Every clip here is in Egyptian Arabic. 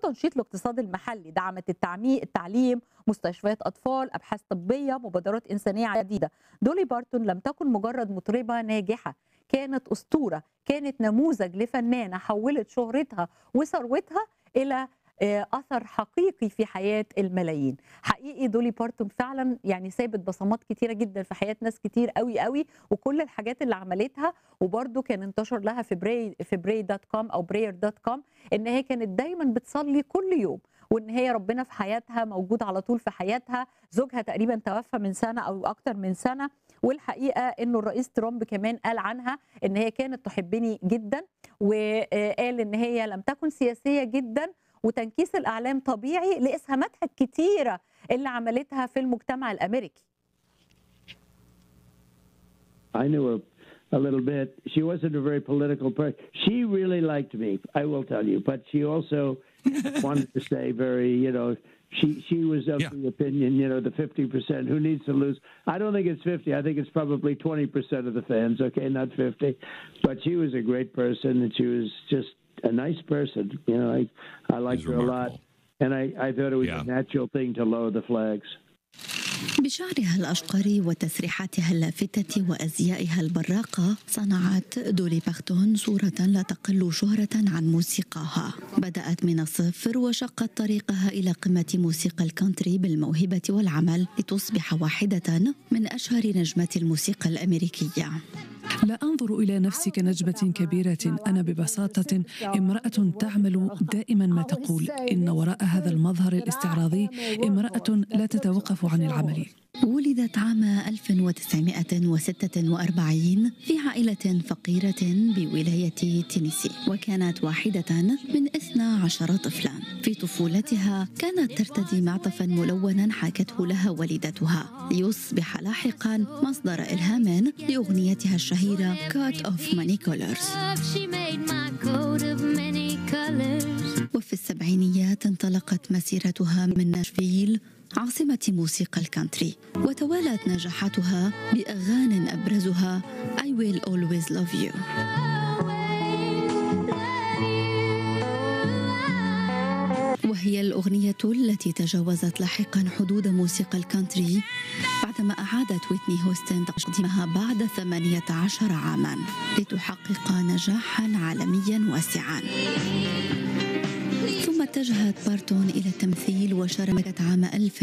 وتنشيط الاقتصاد المحلي دعمت التعميق التعليم مستشفيات أطفال أبحاث طبية مبادرات إنسانية عديدة دولي بارتون لم تكن مجرد مطربة ناجحة كانت أسطورة كانت نموذج لفنانة حولت شهرتها وثروتها إلى آه، اثر حقيقي في حياه الملايين حقيقي دولي بارتون فعلا يعني سابت بصمات كتيره جدا في حياه ناس كتير قوي قوي وكل الحاجات اللي عملتها وبرده كان انتشر لها في براي في براي دوت كوم او براير دوت كوم ان هي كانت دايما بتصلي كل يوم وان هي ربنا في حياتها موجود على طول في حياتها زوجها تقريبا توفى من سنه او اكتر من سنه والحقيقه انه الرئيس ترامب كمان قال عنها ان هي كانت تحبني جدا وقال ان هي لم تكن سياسيه جدا وتنكيس الاعلام طبيعي لاسهاماتها الكتيره اللي عملتها في المجتمع الامريكي I knew her a little bit. She wasn't a very political person. She really liked me, I will tell you. But she also wanted to stay very, you know, she she was of Yeah. the opinion, you know, the fifty percent who needs to lose. I don't think it's fifty. I think it's probably twenty percent of the fans. Okay, not fifty. But she was a great person, and she was just a nice person. You know, I I liked She's her a lot, remarkable. and I I thought it was Yeah. a natural thing to lower the flags. بشعرها الأشقر وتسريحاتها اللافتة وأزيائها البراقة صنعت دولي باختون صورة لا تقل شهرة عن موسيقاها بدأت من الصفر وشقت طريقها إلى قمة موسيقى الكونتري بالموهبة والعمل لتصبح واحدة من أشهر نجمات الموسيقى الأمريكية لا أنظر إلى نفسي كنجمة كبيرة أنا ببساطة امرأة تعمل دائما ما تقول إن وراء هذا المظهر الاستعراضي امرأة لا تتوقف عن العمل ولدت عام 1946 في عائلة فقيرة بولاية تينيسي وكانت واحدة من 12 طفلا في طفولتها كانت ترتدي معطفا ملونا حاكته لها والدتها ليصبح لاحقا مصدر إلهام لأغنيتها الشهيرة Coat of Many Colors She made my coat of many colors. وفي السبعينيات انطلقت مسيرتها من ناشفيل عاصمة موسيقى الكانتري وتوالت نجاحاتها بأغان أبرزها I Will Always Love You وهي الأغنية التي تجاوزت لاحقا حدود موسيقى الكانتري بعدما أعادت ويتني هوستن تقديمها بعد 18 عاما لتحقق نجاحا عالميا واسعا ثم اتجهت بارتون إلى التمثيل وشاركت عام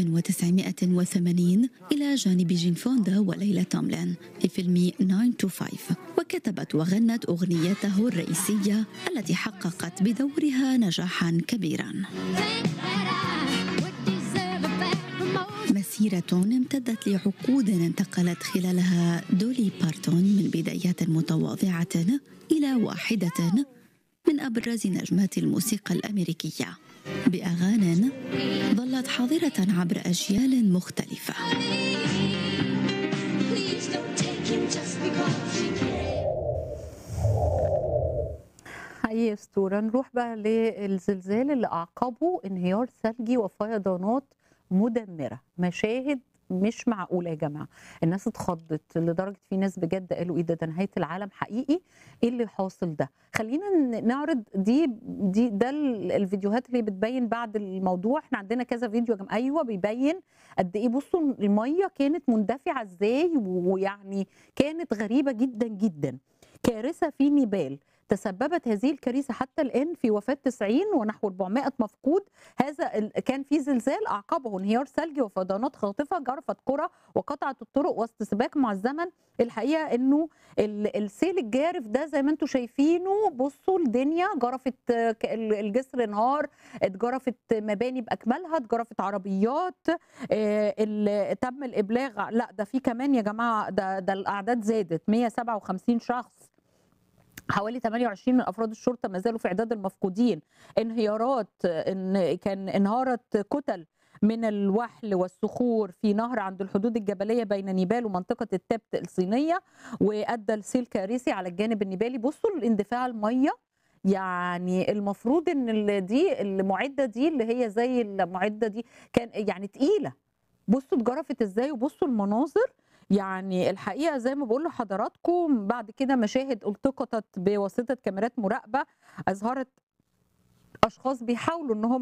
1980 إلى جانب جين فوندا وليلى توملين في فيلم 9 to 5 وكتبت وغنت أغنيته الرئيسية التي حققت بدورها نجاحا كبيرا Think that I would deserve a bad promotion. مسيرة امتدت لعقود انتقلت خلالها دولي بارتون من بدايات متواضعة إلى واحدة من أبرز نجمات الموسيقى الأمريكية بأغان ظلت حاضرة عبر أجيال مختلفة Please don't take him just because she can. حقيقي اسطوره نروح بقى للزلزال اللي اعقبه انهيار ثلجي وفيضانات مدمره مشاهد مش معقوله يا جماعه الناس اتخضت لدرجه في ناس بجد قالوا ايه ده ده نهايه العالم حقيقي ايه اللي حاصل ده خلينا ن- نعرض دي دي ده ال- الفيديوهات اللي بتبين بعد الموضوع احنا عندنا كذا فيديو يا جماعه ايوه بيبين قد ايه بصوا الميه كانت مندفعه ازاي ويعني كانت غريبه جدا جدا كارثه في نيبال تسببت هذه الكارثه حتى الان في وفاه 90 ونحو 400 مفقود هذا ال- كان في زلزال اعقبه انهيار ثلجي وفيضانات خاطفه جرفت قرى وقطعت الطرق وسط سباق مع الزمن الحقيقه انه ال- السيل الجارف ده زي ما انتم شايفينه بصوا الدنيا جرفت آه، ك- ال- الجسر انهار اتجرفت مباني باكملها اتجرفت عربيات آه، ال- تم الابلاغ ع- لا ده في كمان يا جماعه ده ده الاعداد زادت 157 شخص حوالي 28 من افراد الشرطه ما زالوا في اعداد المفقودين انهيارات ان كان انهارت كتل من الوحل والصخور في نهر عند الحدود الجبليه بين نيبال ومنطقه التبت الصينيه وادى لسيل كارثي على الجانب النيبالي بصوا الاندفاع الميه يعني المفروض ان ال- دي المعده دي اللي هي زي المعده دي كان يعني تقيله بصوا اتجرفت ازاي وبصوا المناظر يعني الحقيقه زي ما بقول لحضراتكم بعد كده مشاهد التقطت بواسطه كاميرات مراقبه اظهرت اشخاص بيحاولوا ان هم